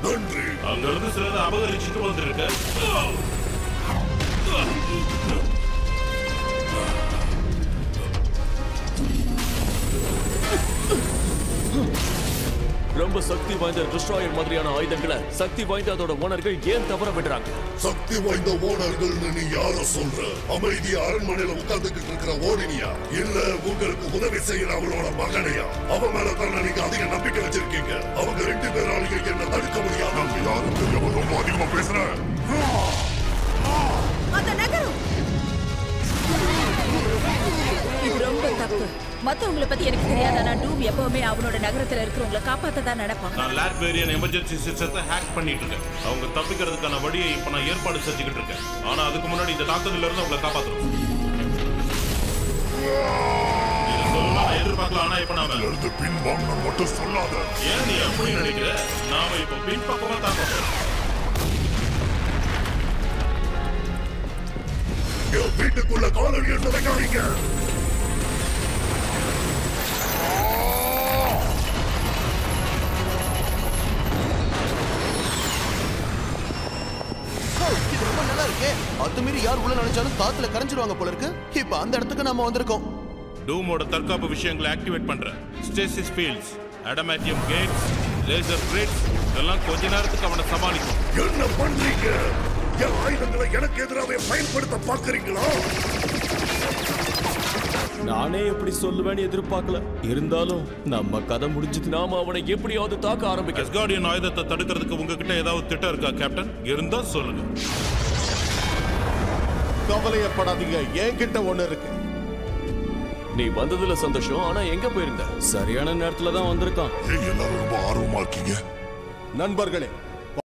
நன்றி அங்க இருந்து சிலதை அபகரிச்சுட்டு வந்திருக்க ரொம்ப சக்தி வாய்ந்த டிஸ்ட்ராயர் மாதிரியான ஆயுதங்களை சக்தி வாய்ந்த அதோட ஓனர்கள் ஏன் தவற விடுறாங்க சக்தி வாய்ந்த ஓனர்கள்னு நீ யார சொல்ற அமைதியா அரண்மனையில உட்கார்ந்துகிட்டு இருக்கிற ஓடினியா இல்ல உங்களுக்கு உதவி செய்யற அவளோட மகனையா அவ மேல தானே நீங்க அதிக நம்பிக்கை வச்சிருக்கீங்க அவங்க ரெண்டு பேராலையும் என்ன தடுக்க முடியாது யாரும் தெரியாம ரொம்ப அதிகமா பேசுறேன் அந்த நகரம் இது ரொம்ப தப்பு மத்தவங்கள பத்தி எனக்கு தெரியாது ஆனா டூம் எப்பவுமே அவனோட நகரத்துல இருக்கிறவங்கள காப்பாத்த தான் நினைப்பான் நான் லேட் வேரியன் எமர்ஜென்சி சிஸ்டத்தை ஹேக் பண்ணிட்டு இருக்கேன் அவங்க தப்பிக்கிறதுக்கான வழியை இப்ப நான் ஏற்பாடு செஞ்சுக்கிட்டு இருக்கேன் ஆனா அதுக்கு முன்னாடி இந்த தாக்குதல இருந்து அவங்களை காப்பாத்தணும் இது சொல்லலாம் நான் எதிர்பார்க்கலாம் ஆனா இப்ப நாம இருந்து பின்வாங்கணும் மட்டும் சொல்லாத ஏன் நீ அப்படி நினைக்கிற நாம இப்ப பின்பக்கமா தாக்க போறோம் என் வீட்டுக்குள்ள காலடி எடுத்து வைக்காதீங்க ஓ, இது ரொம்ப நல்லா இருக்கே அத்துமீறி யார் உள்ள நினைச்சாலும் காத்துல கரைஞ்சிருவாங்க போல இருக்கு இப்ப அந்த இடத்துக்கு நாம வந்திருக்கோம் டூமோட தற்காப்பு விஷயங்களை ஆக்டிவேட் பண்றேன் stasis fields adamantium gates laser grids இதெல்லாம் கொஞ்ச நேரத்துக்கு அவனை சமாளிக்கும் என்ன பண்றீங்க என் ஆயுதங்களை எனக்கு எதிராக பயன்படுத்த பாக்குறீங்களா நானே எப்படி சொல்லுவேன்னு எதிர்பார்க்கல இருந்தாலும் நம்ம கதை முடிஞ்சது நாம அவனை எப்படியாவது தாக்க ஆரம்பிக்க எஸ்கார்டியன் ஆயுதத்தை தடுக்கிறதுக்கு உங்ககிட்ட ஏதாவது திட்டம் இருக்கா கேப்டன் இருந்தா சொல்லுங்க கவலையப்படாதீங்க என்கிட்ட ஒண்ணு இருக்கு நீ வந்ததுல சந்தோஷம் ஆனா எங்க போயிருந்த சரியான நேரத்துல தான் வந்திருக்கான் ஏன் எல்லாரும் ரொம்ப ஆர்வமா இருக்கீங்க நண்பர்களே